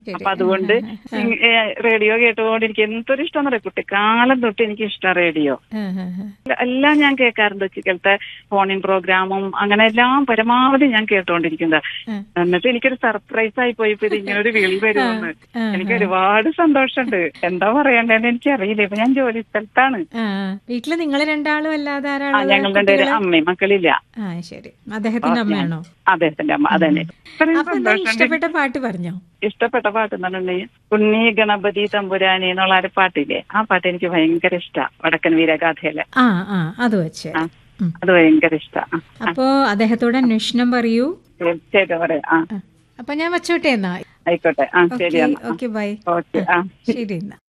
ശരി. അപ്പൊ അതുകൊണ്ട് ഇങ് ഏ, റേഡിയോ കേട്ടുകൊണ്ട് എനിക്ക് എന്തൊരു ഇഷ്ടം പറയാം കുട്ടിക്കാലം തൊട്ട് എനിക്ക് ഇഷ്ടം റേഡിയോ ആ, ആ, ആ. എല്ലാം ഞാൻ കേൾക്കാറുണ്ട് ഉച്ചക്കലത്തെ ഫോണിൻ പ്രോഗ്രാമും അങ്ങനെ എല്ലാം പരമാവധി ഞാൻ കേട്ടോണ്ടിരിക്കുന്നത് ആ. എന്നിട്ട് എനിക്കൊരു സർപ്രൈസ് ആയി പോയി ഇപ്പൊ ഇത് ഇങ്ങനെ ഒരു വിളി വരുമെന്ന് ആ, എനിക്ക് ഒരുപാട് സന്തോഷമുണ്ട് എന്താ പറയണ്ടേന്ന് എനിക്ക് അറിയില്ല ഇപ്പൊ ഞാൻ ജോലി സ്ഥലത്താണ് ആ, വീട്ടില് നിങ്ങൾ രണ്ടാളും അല്ലാതെ ആ ആരാളുള്ളത്? ഞങ്ങൾ രണ്ടുപേരും കുട്ടികള്? അമ്മയും മക്കളില്ല ആ ശരി അദ്ദേഹത്തിന്റെ അമ്മയാണോ അദ്ദേഹത്തിന്റെ അമ്മ അതന്നെ ഇത്രയും അപ്പൊ എന്താ സന്തോഷമുണ്ട് ഇഷ്ടപ്പെട്ട പാട്ട് പറഞ്ഞോ ഇഷ്ടപ്പെട്ട പാട്ട് എന്ന് പറഞ്ഞിട്ടുണ്ടെങ്കിൽ ഉണ്ണി ഗണപതി തമ്പുരാനി എന്നുള്ള ആ ഒരു പാട്ടില്ലേ ആ പാട്ട് എനിക്ക് ഭയങ്കര ഇഷ്ടാ വടക്കൻ വീരഗാഥയിലെ ആ ആ അത് വെച്ച് ആ. ഉം. അത് ഭയങ്കര ഇഷ്ടാ ആ, അപ്പോ അദ്ദേഹത്തോട് അന്വേഷണം പറയൂ തീർച്ചയായിട്ടും പറയാം ആ ആ. അപ്പൊ ഞാൻ വച്ചോട്ടെ എന്നാ ആയിക്കോട്ടെ ആ ശരി ഓക്കെ എന്നാ ഓക്കെ ബൈ ഓക്കെ ആ ശരി എന്നാ